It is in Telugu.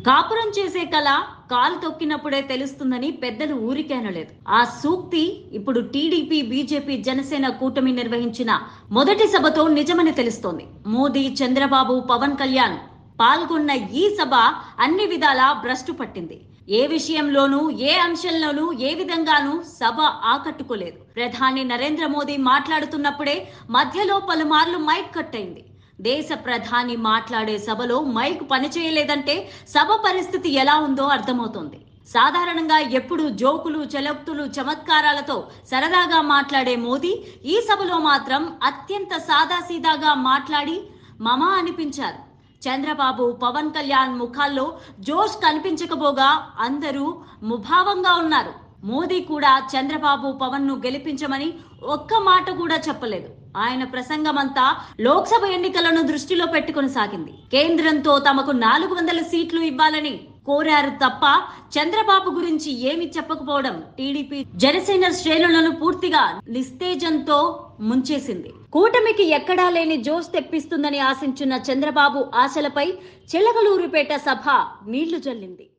కాపురం చేసే కళ కాలు తొక్కినప్పుడే తెలుస్తుందని పెద్దలు ఊరికే అనలేదు ఆ సూక్తి ఇప్పుడు టీడీపీ బీజేపీ జనసేన కూటమి నిర్వహించిన మొదటి సభతో నిజమని తెలుస్తోంది మోదీ చంద్రబాబు పవన్ కళ్యాణ్ పాల్గొన్న ఈ సభ అన్ని విధాలా భ్రష్టు పట్టింది ఏ విషయంలోనూ ఏ అంశంలోనూ ఏ విధంగానూ సభ ఆకట్టుకోలేదు ప్రధాని నరేంద్ర మోదీ మాట్లాడుతున్నప్పుడే మధ్యలో పలుమార్లు మైక్ కట్ అయింది దేశ ప్రధాని మాట్లాడే సభలో మైక్ పనిచేయలేదంటే సభ పరిస్థితి ఎలా ఉందో అర్థమవుతోంది సాధారణంగా ఎప్పుడు జోకులు చలోక్తులు చమత్కారాలతో సరదాగా మాట్లాడే మోదీ ఈ సభలో మాత్రం అత్యంత సాదాసీదాగా మాట్లాడి మమా అనిపించారు చంద్రబాబు పవన్ కళ్యాణ్ ముఖాల్లో జోష్ కనిపించకపోగా అందరూ ముభావంగా ఉన్నారు మోదీ కూడా చంద్రబాబు పవన్ ను గెలిపించమని ఒక్క మాట కూడా చెప్పలేదు ఆయన ప్రసంగమంతా లోక్సభ ఎన్నికలను దృష్టిలో పెట్టుకుని సాగింది కేంద్రంతో తమకు నాలుగు వందల సీట్లు ఇవ్వాలని కోరారు తప్ప చంద్రబాబు గురించి ఏమి చెప్పకపోవడం టీడీపీ జనసేన శ్రేణులను పూర్తిగా నిస్తేజంతో ముంచేసింది కూటమికి ఎక్కడా లేని జోస్ తెప్పిస్తుందని ఆశించిన చంద్రబాబు ఆశలపై చిలకలూరుపేట సభ నీళ్లు జల్లింది